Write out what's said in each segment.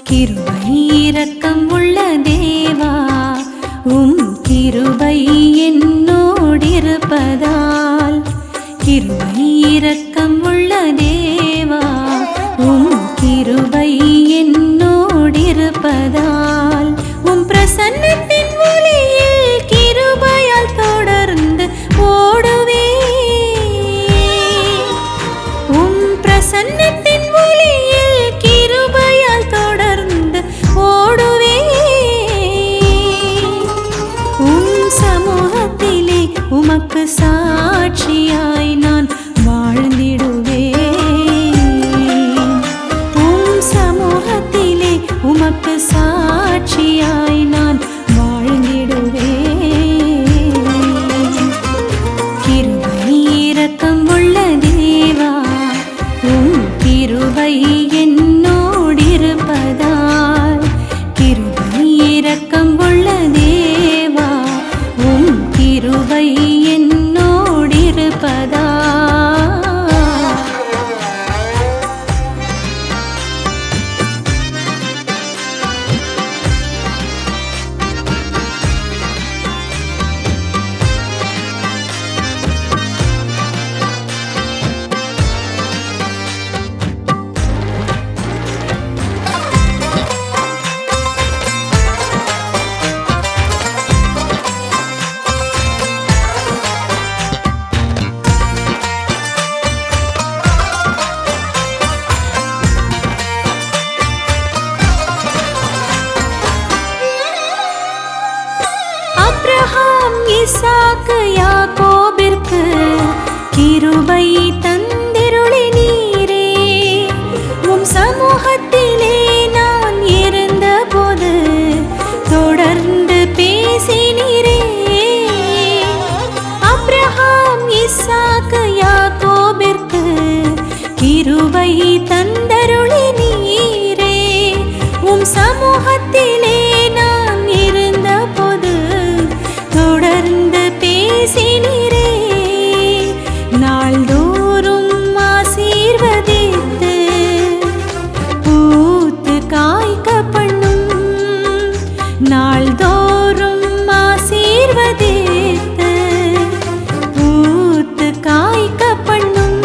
கிருபை இரக்கம் உள்ள தேவா உம் கிருபை என்னோடிருப்பதால் கிருபை இரக்கம் உள்ள தேவா உம் கிருபை என்னோடிருப்பதால் உம் பிரசன்னத்தின் ஒளியில் கிருபையால் தொடர்ந்து ஓடுவே உம் பிரசன்னத்தின் ஒளியில் கிருபையால் தொடர்ந்து ஓடுவே உம் சமூகத்திலே உமக்கு சாட்சியாய் நான் வாழ்ந்திடுவேன் உம் சமூகத்திலே உமக்கு சாட்சியாய் நான் வாழ்ந்திடுவேன் கிருபை இரக்கம் உள்ள தேவா உம் கிருபை என்னோடிருப்பதால் கிருபை இரக்கம் உள்ள தேவா உம் கிருபை என்னோடிருப்பதால் அப்ரஹாம் ஈசாக்கு யாக்கோபிற்கு கிருபை தந்திருளி நீரே உம் சமூகத்திலே நான் இருந்தபோது தொடர்ந்து பேசினீரே அப்ரஹாம் ஈசாக்கு யாக்கோபிற்கு கிருபை தந்தருளி நீரே உம் சமூகத்திலே நான் இருந்தபோது தொடர்ந்து பேசினீரே நாள்தோறும் ஆசீர்வதித்து பூத்து காய்க்க பண்ணும் நாள்தோறும் ஆசீர்வதித்து பூத்து காய்க்க பண்ணும்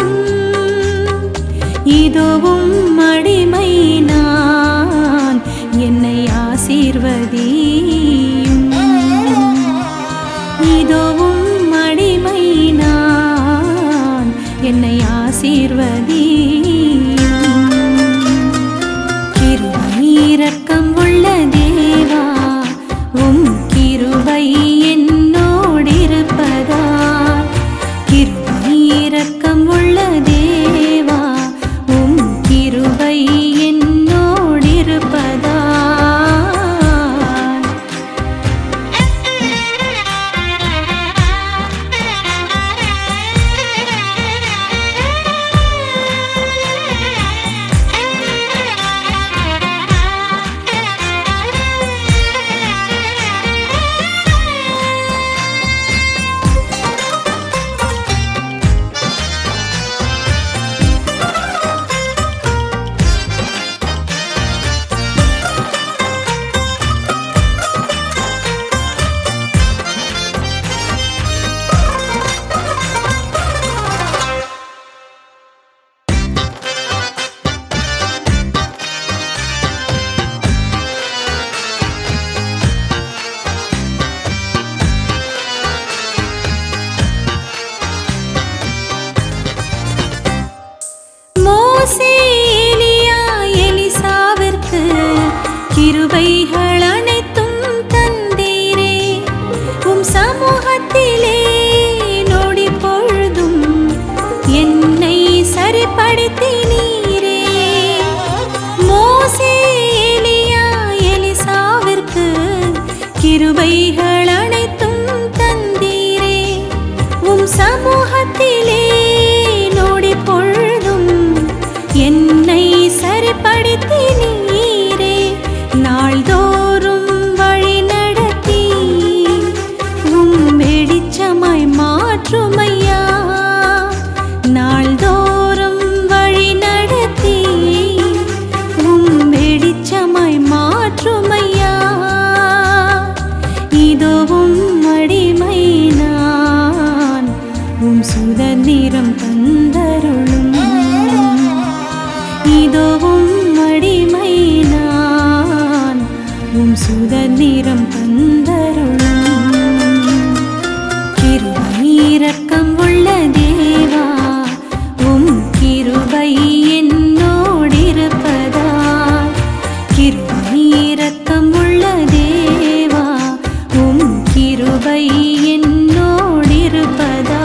இதுவும் அடிமை நான் என்னை ஆசீர்வதியும் இதுவும் அடிமை நான் என்னை ஆசீர்வதியும் கிருபை இரக்கம் உள்ள தேவா உம் கிருபை என்னோடிருப்பதால் கிருபை இரக்கம் உள்ள தேவா உம் கிருபை என்னோடிருப்பதால் Thank you. சுதந்திரம் தந்தருளும் கிருபை இரக்கம் உள்ள தேவா உம் கிருபை என்னோடிருப்பதால் கிருபை இரக்கம் உள்ள தேவா உம் கிருபை என்னோடிருப்பதால்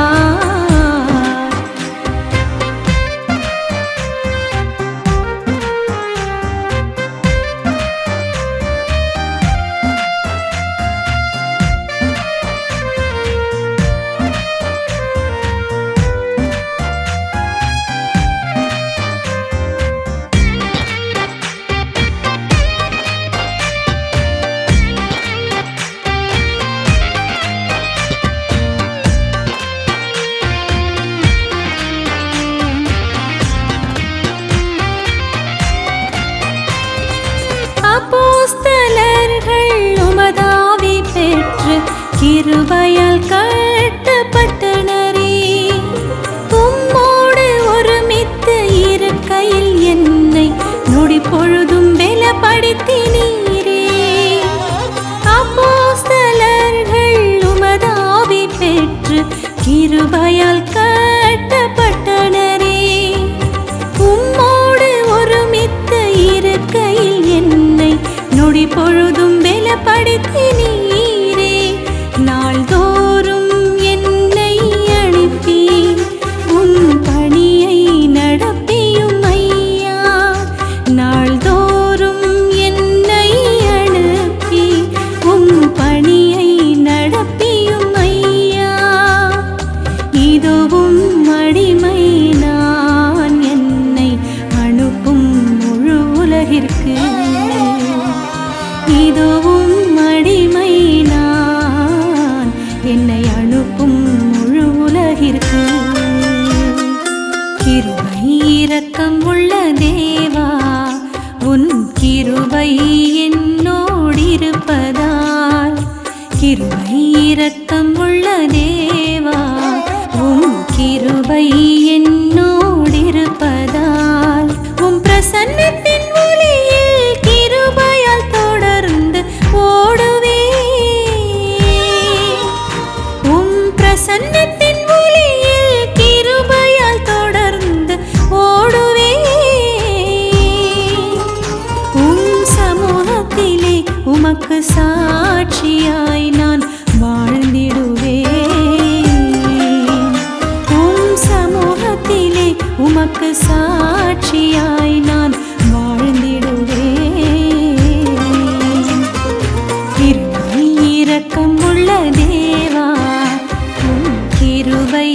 அப்போஸ்தலர்கள் உமதாவி பெற்று கிருபையால் கட்டப்பட்டனரே உம்மோடு ஒருமித்து இருக்கையில் என்னை நொடி பொழுதும் பலப்படுத்தினீரே அப்போஸ்தலர்கள் உமதாவி பெற்று கிருபையால் கட்டப்பட்டனரே உம்மோடு ஒருமித்து இருக்கையில் என்னை நொடி பொழுதும் பலப்படுத்தினீரே நாள்தோறும் என்னை அனுப்பி உன் பணியை நடப்பியும் ஐயா நாள்தோறும் என்னை அனுப்பி உம் பணியை நடப்பியும் ஐயா இதுவும் அடிமை நான் என்னை அனுப்பும் முழு உலகிற்கு இதுவும் அடிமை நான் என்னை அனுப்பும் முழு உலகிற்கு கிருபை இரக்கம் உள்ள தேவா உன் கிருபை என்னோடிருப்பதால் கிருபை இரக்கம் உள்ள தேவா உம் கிருபை என்னோடிருப்பதால் உம் பிரசன்னத்தின் ஒளியில் கிருபையால் தொடர்ந்து ஓடுவே உம் பிரசன்னத்தின் ஒளியில் கிருபையால் தொடர்ந்து ஓடுவே உம் சமூகத்திலே உமக்கு சாட்சியாய் நான் வாழ்ந்திடுவேன் உம் சமூகத்திலே உமக்கு சாட்சியாய் நான் வாழ்ந்திடுவேன் கிருபை இரக்கம் உள்ள தேவா உம் கிருபை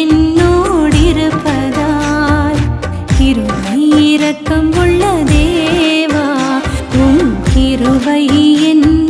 என்னோடிருப்பதால் கிருபை இரக்கம் உள்ள தேவா உம் கிருபை என்னோடிருப்பதால்